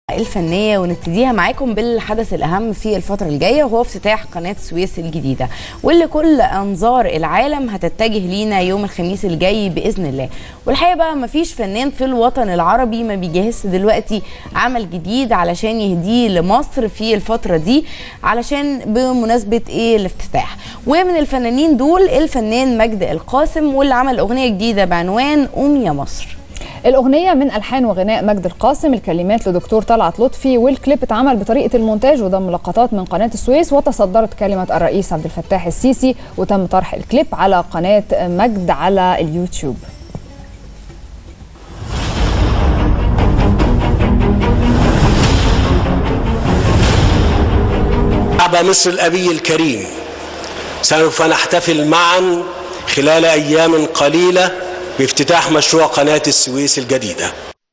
الفنية ونبتديها معاكم بالحدث الأهم في الفترة الجاية وهو افتتاح قناة السويس الجديدة واللي كل أنظار العالم هتتجه لينا يوم الخميس الجاي بإذن الله والحقيقة بقى مفيش فنان في الوطن العربي ما بيجهزش دلوقتي عمل جديد علشان يهديه لمصر في الفترة دي علشان بمناسبة إيه الافتتاح ومن الفنانين دول الفنان مجد القاسم واللي عمل أغنية جديدة بعنوان قوم يا مصر الأغنية من ألحان وغناء مجد القاسم الكلمات لدكتور طلعت لطفي والكليب اتعمل بطريقة المونتاج وضم لقطات من قناة السويس وتصدرت كلمة الرئيس عبد الفتاح السيسي وتم طرح الكليب على قناة مجد على اليوتيوب شعب مصر الأبي الكريم سوف نحتفل معا خلال أيام قليلة بافتتاح مشروع قناة السويس الجديدة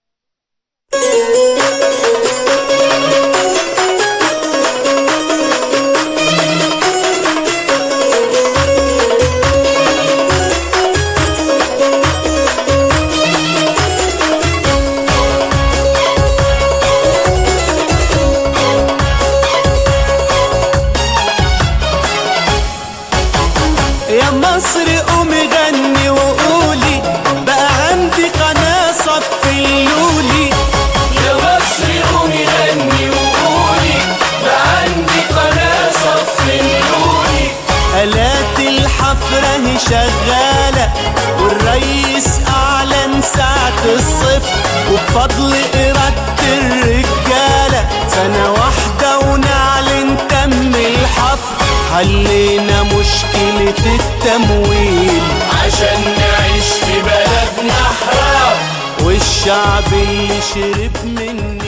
يا مصر قومي غني وقولي بقى عندي قناة صفيولي يا مصر قومي غني وقولي بقى عندي قناة صفيولي آلات الحفرة هي شغالة والرئيس أعلن ساعة الصفر وبفضل إرادة الرجالة سنة واحدة ونعلن تم الحفر حلينا مشكلة التمويل عشان نعيش في بلدنا حرام والشعب اللي شرب من